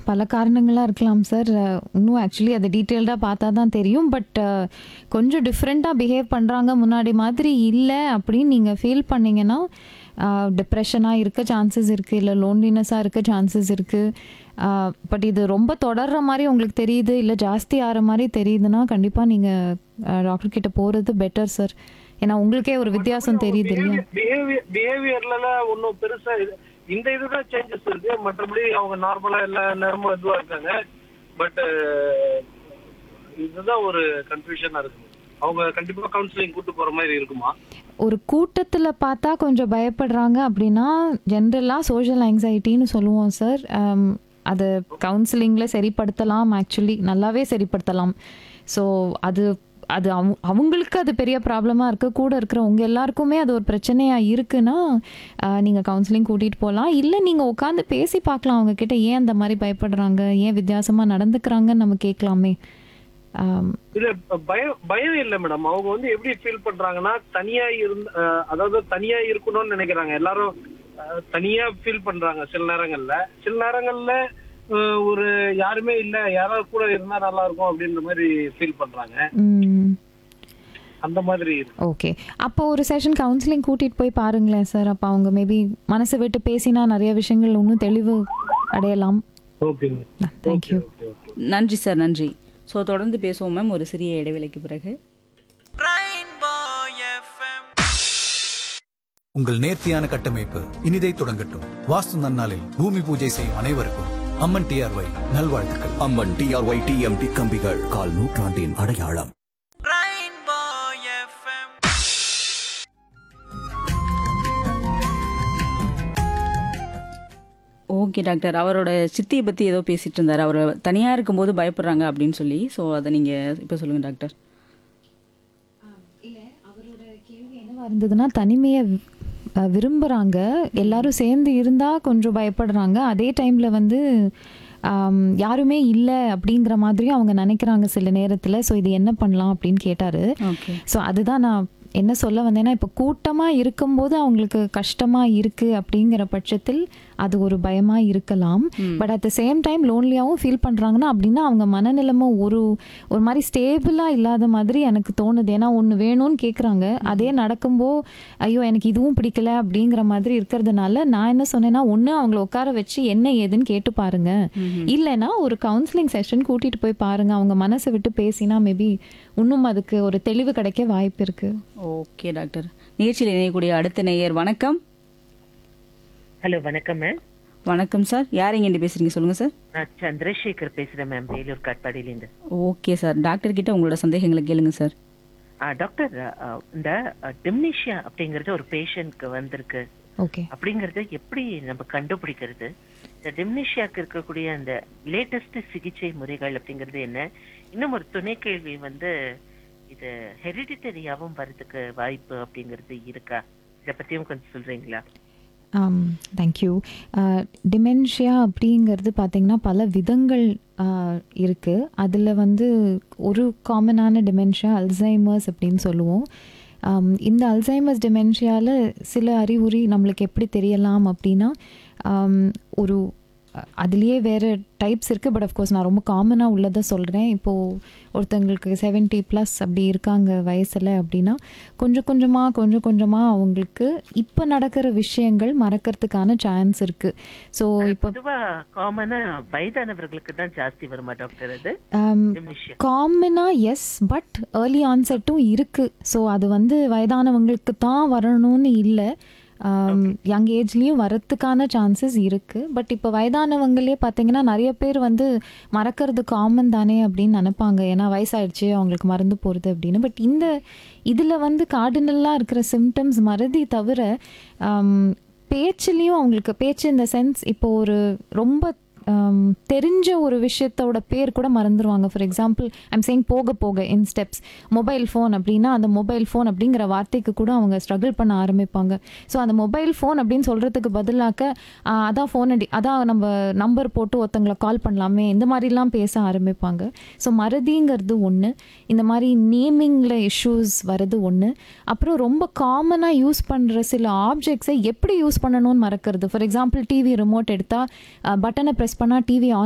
பல காரணங்களா இருக்கலாம் சார். அ இன்னும் ஆக்சுவலி அத டீட்டெயில்டா பார்த்தா தான் தெரியும். பட் கொஞ்சம் டிஃப்ரெண்ட்டா பிஹேவ் பண்றாங்க, முன்னாடி மாதிரி இல்ல அப்படின்னு நீங்க ஃபீல் பண்ணீங்கன்னா, அ டிப்ரஷனா இருக்க சான்சஸ் இருக்கு. இல்ல லோன்லினஸ்ஸா இருக்க சான்சஸ் இருக்கு. அ பட் இது ரொம்ப தொடர்ற மாரி உங்களுக்கு தெரியுது, இல்ல ஜாஸ்தி ஆற மாரி தெரியுதுன்னா, கண்டிப்பா நீங்க அ டாக்டர் கிட்ட போறது பெட்டர் சார். ஏன்னா உங்களுக்கே ஒரு வித்தியாசம் தெரியுது இல்லையா? பிஹேவியர் பிஹேவியர்ல ஒன்றும் பெருசா இது இந்த இதுதான் சேஞ்சஸ் இருக்கு மற்றபடி அவங்க நார்மலா எல்லா நேரமும் இதுவா இருக்காங்க பட் இதுதான் ஒரு கன்ஃபியூஷனா இருக்கு அவங்க கண்டிப்பா கவுன்சிலிங் கூட்டு போற மாதிரி இருக்குமா ஒரு கூட்டத்துல பார்த்தா கொஞ்சம் பயப்படுறாங்க அப்படின்னா, ஜென்ரலா சோஷியல் ஆங்ஸைட்டின்னு சொல்லுவோம் சார். அம் அது கவுன்சிலிங்ல சரிப்படுத்தலாம் ஆக்சுவலி. நல்லாவே சரிப்படுத்தலாம். ஸோ அது அது அவ் அவங்களுக்கு அது பெரிய ப்ராப்ளமா இருக்கு. கூட இருக்கிற உங்க எல்லாருக்குமே அது ஒரு பிரச்சனையா இருக்குன்னா, அ நீங்க கவுன்சிலிங் கூட்டிட்டு போலாம். இல்ல நீங்க உட்காந்து பேசி பார்க்கலாம் அவங்க கிட்ட. ஏன் அந்த மாரி பயப்படுறாங்க? ஏன் வித்தியாசமா நடந்துக்கிறாங்கன்னு நம்ம கேட்கலாமே. அம் இல்ல பயம் பயம் இல்ல மேடம் அவங்க வந்து எப்படி ஃபீல் பண்றாங்கன்னா தனியா இருந்த அஹ், அதாவது தனியா இருக்கணும்னு நினைக்கிறாங்க எல்லாரும் அஹ், தனியா ஃபீல் பண்றாங்க சில நேரங்கள்ல சில நேரங்கள்ல அஹ், ஒரு யாருமே இல்ல யாராவது கூட இருந்தா நல்லா இருக்கும் அப்படின்ற மாதிரி ஃபீல் பண்றாங்க ம். அந்த மாதிரி இருக்கு ஓகே. அப்போ ஒரு செஷன் கவுன்சிலிங் கூட்டிட்டு போய் பாருங்களேன் சார். அப்ப அவங்க மேபி மனசு விட்டு பேசினா நிறைய விஷயங்கள் இன்னும் தெளிவு அடையலாம். ஓகேங்க தேங்க் யூ. ஓகே ஓகே நன்றி சார் நன்றி ஸோ தொடர்ந்து பேசுவோம் மேம் ஒரு சிறிய இடைவேளைக்கு பிறகு உங்கள் நேர்த்தியான கட்டமைப்பு இனிதை தொடங்கட்டும் வாஸ்து நன்னாளில் பூமி பூஜை செய்யும் அனைவருக்கும் அம்மன் டிஆர்ஒய் நல்வாழ்த்துக்கள் அம்மன் டிஆர்ஒய் டிஎம்டி கம்பிகள் கால் நூற்றாண்டின் அடையாளம் ஓகே டாக்டர் அவரோட சித்தியை பற்றி ஏதோ பேசிட்டு இருந்தார் அவர் தனியாக இருக்கும்போது பயப்படுறாங்க அப்படின்னு சொல்லி ஸோ அதை நீங்கள் இப்போ சொல்லுங்கள் டாக்டர் என்னவா இருந்ததுன்னா தனிமையை அஹ், விரும்புறாங்க. எல்லாரும் சேர்ந்து இருந்தா கொஞ்சம் பயப்படுறாங்க. அதே டைம்ல வந்து ஆம், யாருமே இல்ல அப்படிங்கிற மாதிரியும் அவங்க நினைக்கிறாங்க சில நேரத்துல. ஸோ இது என்ன பண்ணலாம் அப்படின்னு கேட்டாரு. ஓகே ஸோ அதுதான் நான் என்ன சொல்ல வந்தேன்னா இப்போ கூட்டமாக இருக்கும்போது அவங்களுக்கு கஷ்டமாக இருக்குது அப்படிங்கிற பட்சத்தில் அது ஒரு பயமாக இருக்கலாம் but at the same time லோன்லியாகவும் ஃபீல் பண்ணுறாங்கன்னா அப்படின்னா அவங்க மனநிலைமை ஒரு ஒரு மாதிரி ஸ்டேபிளாக இல்லாத மாதிரி எனக்கு தோணுது ஏன்னா ஒன்று வேணும்னு கேட்குறாங்க அதே நடக்கும்போது ஐயோ எனக்கு இதுவும் பிடிக்கல அப்படிங்கிற மாதிரி இருக்கிறதுனால நான் என்ன சொன்னேன்னா ஒன்று அவங்கள உட்கார வச்சு என்ன ஏதுன்னு கேட்டு பாருங்க இல்லைன்னா ஒரு கவுன்சிலிங் செஷன் கூட்டிட்டு போய் பாருங்க அவங்க மனசை விட்டு பேசினா மேபி இன்னும் அதுக்கு ஒரு தெளிவு கிடைக்க வாய்ப்பு இருக்கு ஓகே டாக்டர் நிகழ்ச்சியில் இணையக்கூடிய அடுத்த நேயர் வணக்கம் ஹலோ வணக்கம் மேம் வணக்கம் சார் யார் இங்கே பேசுறீங்க சொல்லுங்கள் சார் நான் சந்திரசேகர் பேசுறேன் மேம் வேலூர் காட்பாடியிலேருந்து ஓகே சார் டாக்டர் கிட்ட உங்களோட சந்தேகங்களை கேளுங்க சார் ஆ, டாக்டர் ஆ, இந்த டிம்னிஷியா அப்படிங்கறது ஒரு பேஷண்ட்க்கு வந்திருக்கு ஓகே அப்படிங்கறத எப்படி நம்ம கண்டுபிடிக்கிறது இந்த டிம்னிஷியாக்கு இருக்கக்கூடிய அந்த லேட்டஸ்ட் சிகிச்சை முறைகள் அப்படிங்கிறது என்ன இன்னும் ஒரு துணை கேள்வி வந்து இது ஹெரிடிட்டரியாவும் வரதுக்கு வாய்ப்பு அப்படிங்கிறது இருக்கா இத பத்தியும் கொஞ்சம் சொல்றீங்களா தேங்க்யூ டிமென்ஷியா அப்படிங்கிறது பார்த்தீங்கன்னா பல விதங்கள் இருக்குது அதில் வந்து ஒரு காமனான டிமென்ஷியா அல்சைமர்ஸ் அப்படின்னு சொல்லுவோம் ஆம், இந்த அல்சைமர்ஸ் டிமென்ஷியாவில் சில அறிகுறி நம்மளுக்கு எப்படி தெரியலாம் அப்படின்னா ஆம், ஒரு அதுலேயே வேறு டைப்ஸ் இருக்குது பட் அஃப்கோர்ஸ் நான் ரொம்ப காமனாக உள்ளதை சொல்கிறேன் இப்போது ஒருத்தங்களுக்கு 70 ப்ளஸ் அப்படி இருக்காங்க வயசில் அப்படின்னா கொஞ்சம் கொஞ்சமாக கொஞ்சம் கொஞ்சமாக அவங்களுக்கு இப்போ நடக்கிற விஷயங்கள் மறக்கிறதுக்கான சான்ஸ் இருக்குது ஸோ இப்போ பொதுவா காமனா வயதானவர்களுக்கு தான் ஜாஸ்தி வருமா டாக்டர் அது டிம்னிஷியா காமனாக எஸ் பட் ஏர்லி ஆன்செட்டும் இருக்குது ஸோ அது வந்து வயதானவங்களுக்கு தான் வரணும்னு இல்லை யங் ஏஜ்லேயும் வரத்துக்கான சான்சஸ் இருக்குது பட் இப்போ வயதானவங்களே பார்த்தீங்கன்னா நிறைய பேர் வந்து மறக்கிறது காமன் தானே அப்படின்னு நினைப்பாங்க ஏன்னா வயசாயிடுச்சு அவங்களுக்கு மறந்து போகிறது அப்படின்னு பட் இந்த இதில் வந்து கார்டினலாக இருக்கிற சிம்டம்ஸ் மறதி தவிர ஆம், பேச்சுலேயும் அவங்களுக்கு பேச்சு இந்த சென்ஸ் இப்போ ஒரு ரொம்ப ஆம், தெரிஞ்ச ஒரு விஷயத்தோட பேர் கூட மறந்துடுவாங்க ஃபார் எக்ஸாம்பிள் ஐம் சேயிங் போக போக இன் ஸ்டெப்ஸ் மொபைல் ஃபோன் அப்படின்னா அந்த மொபைல் ஃபோன் அப்படிங்கிற வார்த்தைக்கு கூட அவங்க ஸ்ட்ரகிள் பண்ண ஆரம்பிப்பாங்க ஸோ அந்த மொபைல் ஃபோன் அப்படின்னு சொல்கிறதுக்கு பதிலாக்க ஆ, அதான் ஃபோன் அடி அதான் நம்ம நம்பர் போட்டு ஒருத்தங்களை கால் பண்ணலாமே இந்த மாதிரிலாம் பேச ஆரம்பிப்பாங்க ஸோ மறதிங்கிறது ஒன்று இந்த மாதிரி நேமிங்கில் இஷ்யூஸ் வருது ஒன்று அப்புறம் ரொம்ப காமனாக யூஸ் பண்ணுற சில ஆப்ஜெக்ட்ஸை எப்படி யூஸ் பண்ணணும்னு மறக்கிறது ஃபார் எக்ஸாம்பிள் டிவி ரிமோட் எடுத்தால் பட்டனை ப்ரெஸ் பண்ணால் டிவி ஆன்